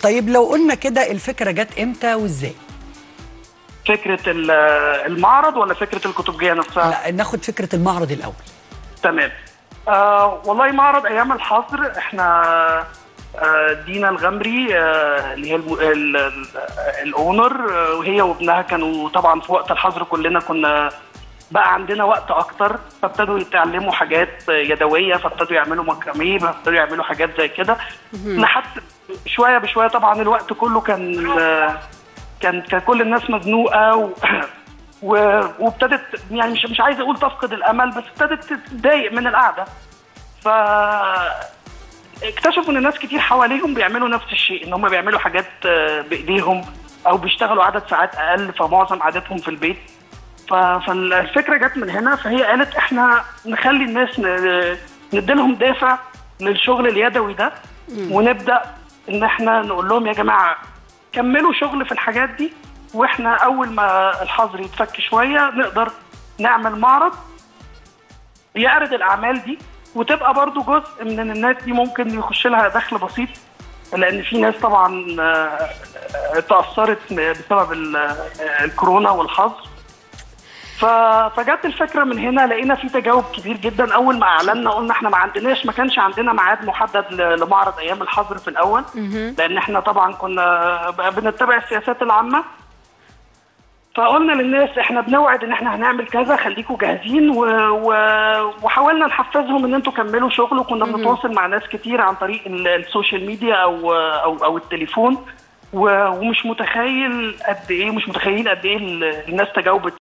طيب لو قلنا كده الفكره جت امتى وازاي فكره ال- المعرض ولا فكره الكتبجيه نفسها؟ لا ناخد فكره المعرض الاول تمام آه والله معرض ايام الحظر احنا آه دينا الغمري آه اللي هي الم- ال- ال- الاونر آه وهي وابنها كانوا طبعا في وقت الحظر كلنا كنا بقى عندنا وقت اكتر فابتدوا يتعلموا حاجات يدويه فابتدوا يعملوا مكرميه فابتدوا يعملوا حاجات زي كده لحد شويه بشويه طبعا الوقت كله كان آه كان كان كل الناس مزنوقه و... و... وابتدت يعني مش مش عايز اقول تفقد الامل بس ابتدت تتضايق من القعده ف اكتشفوا ان ناس كتير حواليهم بيعملوا نفس الشيء ان هم بيعملوا حاجات آه، بايديهم او بيشتغلوا عدد ساعات اقل فمعظم عادتهم في البيت ف... فالفكره جت من هنا فهي قالت احنا نخلي الناس ن... نديلهم دافع للشغل اليدوي ده ونبدا ان احنا نقول لهم يا جماعه كملوا شغل في الحاجات دي واحنا اول ما الحظر يتفك شويه نقدر نعمل معرض يعرض الاعمال دي وتبقى برضو جزء من الناس دي ممكن يخش لها دخل بسيط لان في ناس طبعا آه، آه، تاثرت بسبب ال- آه، الكورونا والحظر ف- فجت الفكره من هنا لقينا في تجاوب كبير جدا اول ما اعلنا قلنا احنا ما عندناش ما كانش عندنا ميعاد محدد ل- لمعرض ايام الحظر في الاول لان احنا طبعا كنا ب- بنتبع السياسات العامه فقلنا للناس احنا بنوعد ان احنا هنعمل كذا خليكم جاهزين و... و... وحاولنا نحفزهم ان انتوا كملوا شغل وكنا بنتواصل مع ناس كتير عن طريق ال- السوشيال ميديا او او او التليفون و... ومش متخيل قد ايه مش متخيلين قد ايه ال- الناس تجاوبت